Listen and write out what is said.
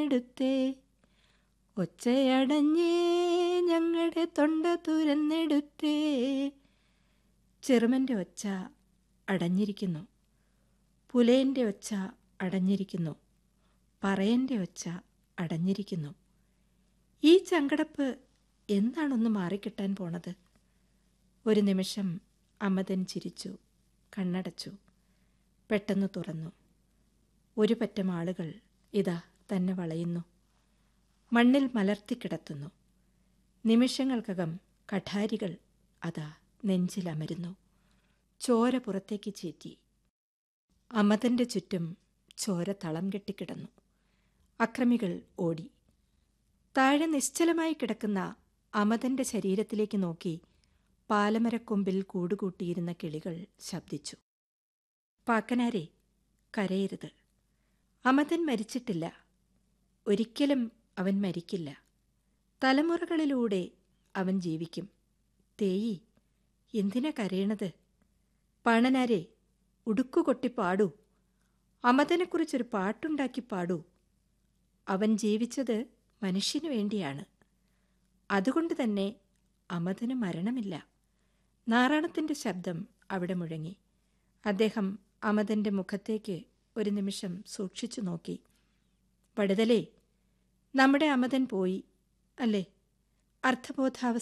തുരന്നെടുത്തേ ഒച്ചയടഞ്ഞേ ഞങ്ങളുടെ തൊണ്ട തുരന്നെടുത്തേ ചെറുമൻ്റെ ഒച്ച അടഞ്ഞിരിക്കുന്നു പുലേൻ്റെ ഒച്ച അടഞ്ഞിരിക്കുന്നു പറയൻ്റെ ഒച്ച അടഞ്ഞിരിക്കുന്നു ഈ ചങ്കടപ്പ് എന്താണൊന്ന് മാറിക്കിട്ടാൻ പോണത് ഒരു നിമിഷം അമതൻ ചിരിച്ചു കണ്ണടച്ചു പെട്ടെന്ന് തുറന്നു ഒരു പറ്റം ആളുകൾ ഇതാ തന്നെ വളയുന്നു മണ്ണിൽ മലർത്തിക്കിടത്തുന്നു നിമിഷങ്ങൾക്കകം കഠാരികൾ അതാ നെഞ്ചിലമരുന്നു ചോര പുറത്തേക്ക് ചീറ്റി അമതന്റെ ചുറ്റും ചോര തളം കെട്ടിക്കിടന്നു അക്രമികൾ ഓടി താഴെ നിശ്ചലമായി കിടക്കുന്ന അമതന്റെ ശരീരത്തിലേക്ക് നോക്കി പാലമരക്കൊമ്പിൽ കൂടുകൂട്ടിയിരുന്ന കിളികൾ ശബ്ദിച്ചു പാക്കനാരെ കരയരുത് അമതൻ മരിച്ചിട്ടില്ല ഒരിക്കലും അവൻ മരിക്കില്ല തലമുറകളിലൂടെ അവൻ ജീവിക്കും തേയി എന്തിനാ കരയണത് പാണനാരെ ഉടുക്കുകൊട്ടി പാടൂ അമതനെക്കുറിച്ചൊരു പാട്ടുണ്ടാക്കി പാടൂ അവൻ ജീവിച്ചത് മനുഷ്യനു വേണ്ടിയാണ് അതുകൊണ്ട് തന്നെ അമതന് മരണമില്ല നാറാണത്തിൻ്റെ ശബ്ദം അവിടെ മുഴങ്ങി അദ്ദേഹം അമതന്റെ മുഖത്തേക്ക് ഒരു നിമിഷം സൂക്ഷിച്ചു നോക്കി പടുതലേ നമ്മുടെ അമതൻ പോയി അല്ലേ അർത്ഥബോധാവസ്ഥ